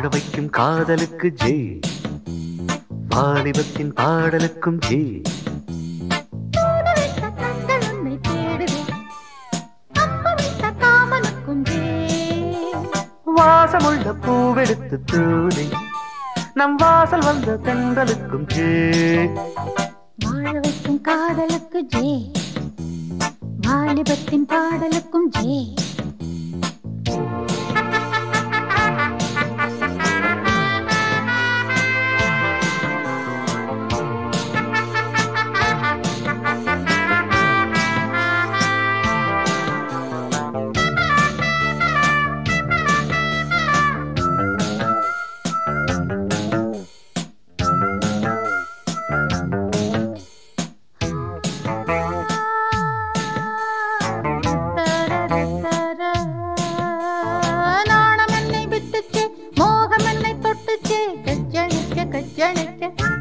வைக்கும் காதலுக்கு ஜெய் வாலிபத்தின் பாடலுக்கும் ஜெய் மூடுவிட்ட கண்கள் உன்னை தேடுதே அம்புவிட்ட காமனுக்கும் ஜே வாசமுள்ள பூவெடுத்து தூதி நம் வாசல் வந்த தென்றலுக்கும் ஜெய் வாழ வைக்கும் காதலுக்கு ஜே வாலிபத்தின் பாடலுக்கும் ஜே நாணம் என்னை விட்டுச்சே மோகம் என்னை தொட்டுச்சே கஜ்ஜணிக்க கஜ்ஜணிக்க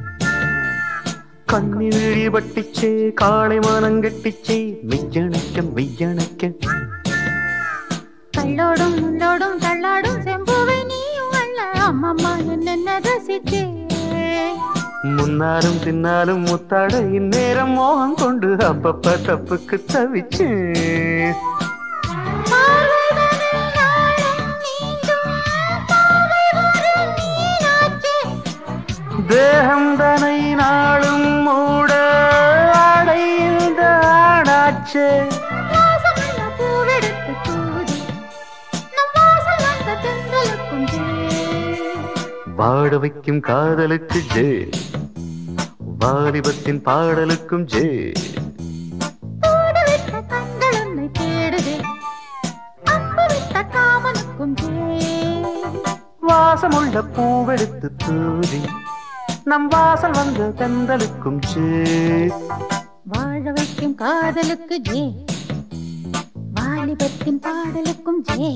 கண்ணி விழி பட்டிச்சே காளை மானங்கட்டிச்சே மெய்யணைக்க மெய்யணைக்க கள்ளோடும் முள்ளோடும் தள்ளாடும் செம்புவை நீயும் அல்ல அம்மம்மா என்னென்ன ரசிச்சே முன்னாலும் பின்னாலும் முத்தாட இந்நேரம் மோகம் கொண்டு அப்பப்ப தப்புக்கு தவிச்சேன் பார்வைதனை நாளும் நீங்கும் பாவை ஒரு நீராச்சே தேகம் தனை நாளும் மூட ஆடை இந்த ஆடாச்சே வாசமுள்ள பூவெடுத்து தூதி நம் வாசல் வந்த தென்றலுக்கும் ஜே வாட வைக்கும் காதலுக்கு ஜே வாலிபத்தின் பாடலுக்கும் ஜே மூடுவிட்ட கண்கள் உன்னை தேடுதே அம்புவிட்ட காமனுக்கும் ஜே வாசமுள்ள பூவெடுத்து தூதி நம் வாசல் வந்த தென்றலுக்கும் ஜே வாழ வைக்கும் காதலுக்கு ஜே வாலிபத்தின் பாடலுக்கும் ஜே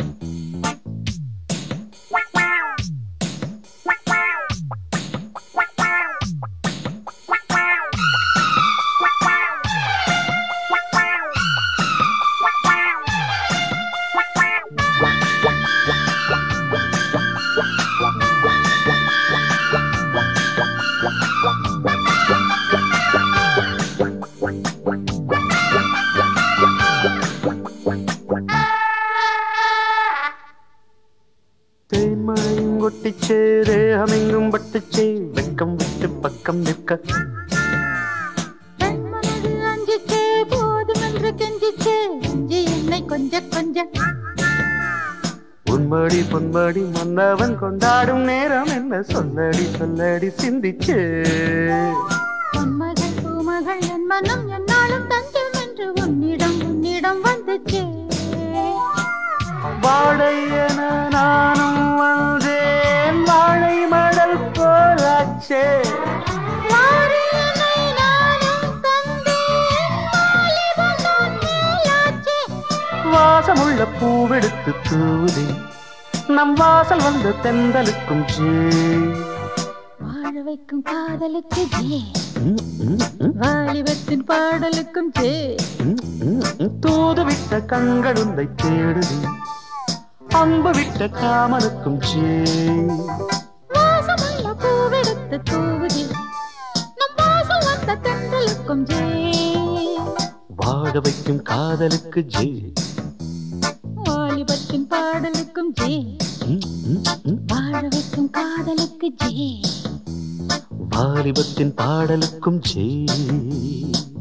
தேன்மழையும் கொட்டிச்சே தேகமெங்கும் பட்டுச்சே வெக்கம் விட்டு பக்கம் நிற்க பெண்மனது அஞ்சிச்சே போதுமென்று கெஞ்சிச்சே அஞ்சி என்னை கொஞ்ச கொஞ்ச உன்மடி பொன்மடி மன்னவன் கொண்டாடும் நேரம் என்ன சொல்லடி சொல்லடி சிந்திச்சே பொன்மகள் பூமகள் என் மனம் என்னாலும் தஞ்சம் என்று உன்னிடம் உன்னிடம் வந்துச்சே வாழை என நானும் வந்தேன் வாழை மடல் போலாச்சே வாரியனை நானும் தந்தேன் வாலிபம் நான் மேலாச்சே வாசமுள்ள பூவெடுத்து தூதி நம் வாசல் வந்த தென்றலுக்கும் ஜே வாழ வைக்கும் காதலுக்கு ஜே ம், ம், ம், வாலிபத்தின் பாடலுக்கும் ஜே ம், ம், ம். தூது விட்ட கண்கள் உன்னை தேடுதி அன்பு விட்ட காமனுக்கும் ஜே வாசமுள்ள பூவெடுத்து தூவுதி நம் வாசல் வந்த தென்றலுக்கும் ஜே வாழ வைக்கும் காதலுக்கு ஜே வாலிபத்தின் பாடலுக்கும் ஜே ம், ம், ம். வாழ வைக்கும் காதலுக்கு ஜே வாலிபத்தின் பாடலுக்கும் ஜே